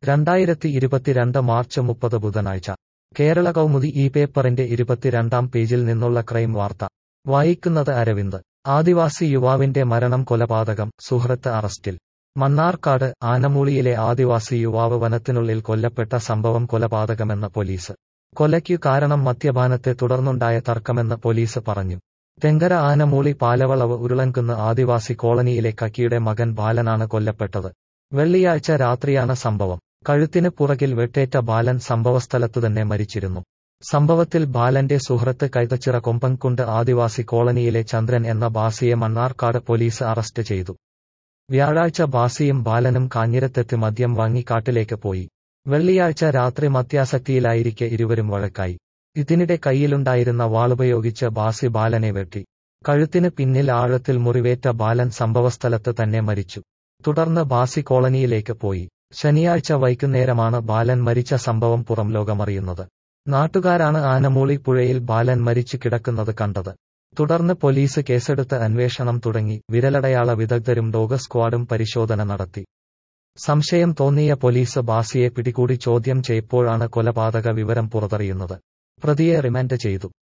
രണ്ടായിരത്തി ഇരുപത്തിരണ്ട് മാർച്ച് മുപ്പത് ബുധനാഴ്ച കേരള കൗമുദി ഈ പേപ്പറിന്റെ ഇരുപത്തിരണ്ടാം പേജിൽ നിന്നുള്ള ക്രൈം വാർത്ത വായിക്കുന്നത് അരവിന്ദ് ആദിവാസി യുവാവിന്റെ മരണം കൊലപാതകം സുഹൃത്ത് അറസ്റ്റിൽ മണ്ണാർക്കാട് ആനമൂളിയിലെ ആദിവാസി യുവാവ് വനത്തിനുള്ളിൽ കൊല്ലപ്പെട്ട സംഭവം കൊലപാതകമെന്ന് പോലീസ് കൊലയ്ക്കു കാരണം മദ്യപാനത്തെ തുടർന്നുണ്ടായ തർക്കമെന്ന് പോലീസ് പറഞ്ഞു തെങ്കര ആനമൂളി പാലവളവ് ഉരുളൻകുന്ന് ആദിവാസി കോളനിയിലെ കക്കിയുടെ മകൻ ബാലനാണ് കൊല്ലപ്പെട്ടത് വെള്ളിയാഴ്ച രാത്രിയാണ് സംഭവം കഴുത്തിന് പുറകിൽ വെട്ടേറ്റ ബാലൻ സംഭവസ്ഥലത്തുതന്നെ മരിച്ചിരുന്നു സംഭവത്തിൽ ബാലന്റെ സുഹൃത്ത് കൈതച്ചിറ കൊമ്പൻകുണ്ട് ആദിവാസി കോളനിയിലെ ചന്ദ്രൻ എന്ന ബാസിയെ മണ്ണാർക്കാട് പോലീസ് അറസ്റ്റ് ചെയ്തു വ്യാഴാഴ്ച ബാസിയും ബാലനും കാഞ്ഞിരത്തെത്തി മദ്യം വാങ്ങി കാട്ടിലേക്ക് പോയി വെള്ളിയാഴ്ച രാത്രി മദ്യാസക്തിയിലായിരിക്കെ ഇരുവരും വഴക്കായി ഇതിനിടെ കയ്യിലുണ്ടായിരുന്ന വാളുപയോഗിച്ച് ബാസി ബാലനെ വെട്ടി കഴുത്തിന് പിന്നിൽ ആഴത്തിൽ മുറിവേറ്റ ബാലൻ സംഭവസ്ഥലത്ത് തന്നെ മരിച്ചു തുടർന്ന് ബാസി കോളനിയിലേക്ക് പോയി ശനിയാഴ്ച വൈകുന്നേരമാണ് ബാലൻ മരിച്ച സംഭവം പുറം ലോകമറിയുന്നത് നാട്ടുകാരാണ് ആനമൂളി പുഴയിൽ ബാലൻ മരിച്ചു കിടക്കുന്നത് കണ്ടത് തുടർന്ന് പോലീസ് കേസെടുത്ത് അന്വേഷണം തുടങ്ങി വിരലടയാള വിദഗ്ധരും ഡോഗ് സ്ക്വാഡും പരിശോധന നടത്തി സംശയം തോന്നിയ പോലീസ് ബാസിയെ പിടികൂടി ചോദ്യം ചെയ്യപ്പോഴാണ് കൊലപാതക വിവരം പുറത്തറിയുന്നത് പ്രതിയെ റിമാൻഡ് ചെയ്തു